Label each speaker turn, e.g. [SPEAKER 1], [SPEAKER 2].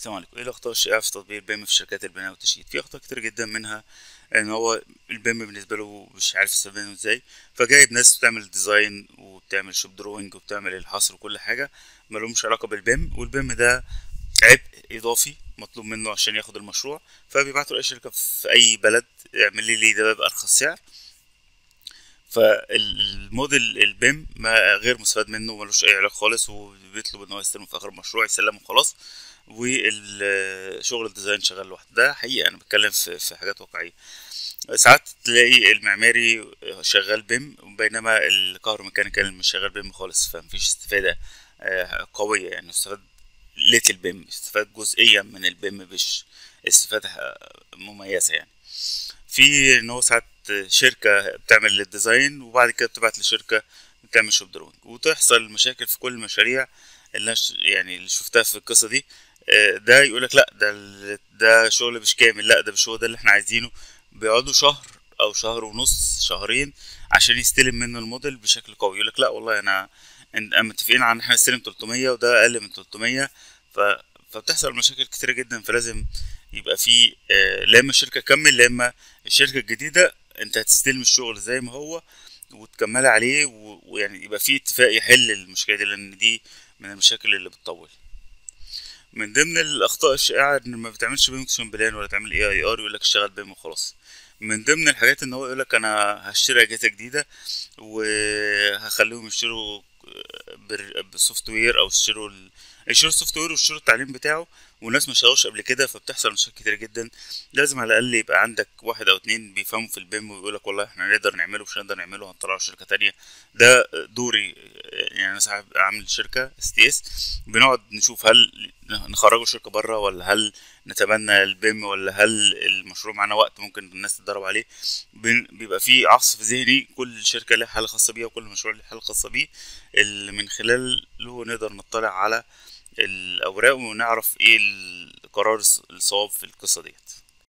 [SPEAKER 1] السلام عليكم ايه الاخطاء الشائعه في تطبيق البيم في شركات البناء والتشييد في اخطاء كتير جدا منها ان هو البيم بالنسبه له مش عارف يستخدمه ازاي فجايب ناس بتعمل ديزاين وبتعمل شوب دروينج وبتعمل الحصر وكل حاجه ملهمش علاقه بالبيم والبيم ده عبء اضافي مطلوب منه عشان ياخد المشروع فبيبعتوا لاي شركه في اي بلد اعمل لي لي ده بارخص سعر فالموديل البيم ما غير مستفاد منه ملوش اي علاقه خالص وبيطلب ان هو يستلمه في اخر المشروع يسلمه خلاص والشغل الديزاين شغال لوحده ده حقيقه انا بتكلم في, في حاجات واقعيه ساعات تلاقي المعماري شغال بيم بينما الكهروميكانيكال مش شغال بيم خالص فمفيش استفاده آه، قويه يعني استفاد ليتل بيم استفاد جزئيا من البيم مش استفاده مميزه يعني في ان هو ساعات شركه بتعمل الديزاين وبعد كده بتبعت لشركه بتعمل شوب دروينج وتحصل مشاكل في كل المشاريع اللي أنا ش- يعني اللي شفتها في القصه دي آه، ده يقولك لا ده ال- ده شغل مش كامل لا ده مش هو ده اللي احنا عايزينه بيقعدوا شهر او شهر ونص شهرين عشان يستلم منه الموديل بشكل قوي يقولك لا والله انا إن- أنا متفقين على ان احنا نستلم 300 وده اقل من 300 ف فبتحصل مشاكل كتيرة جدا فلازم يبقى في آه، لا اما الشركة تكمل لا اما الشركة الجديدة انت هتستلم الشغل زي ما هو وتكمل عليه و- ويعني يبقى في اتفاق يحل المشكلة دي لان دي من المشاكل اللي بتطول من ضمن الاخطاء الشائعه ان ما بتعملش بيم اكشن بلان ولا تعمل اي اي ار يقول لك اشتغل بيم وخلاص من ضمن الحاجات ان هو يقول لك انا هشتري اجهزه جديده وهخليهم يشتروا بر- بالسوفت وير او يشتروا ال- يشتروا السوفت وير ويشتروا التعليم بتاعه والناس ما اشتغلوش قبل كده فبتحصل مشاكل كتير جدا لازم على الاقل يبقى عندك واحد او اتنين بيفهموا في البيم ويقول لك والله احنا نقدر نعمله مش نقدر نعمله هنطلعه شركه تانية ده دوري يعني انا صاحب عامل شركه اس تي اس بنقعد نشوف هل نخرجه شركه بره ولا هل نتبنى البيم ولا هل المشروع معانا وقت ممكن الناس تتدرب عليه بن- بيبقى في عصف ذهني كل شركه لها حاله خاصه بيها وكل مشروع له حاله خاصه بيه اللي من خلاله نقدر نطلع على الاوراق ونعرف ايه القرار الص- الصواب في القصه ديت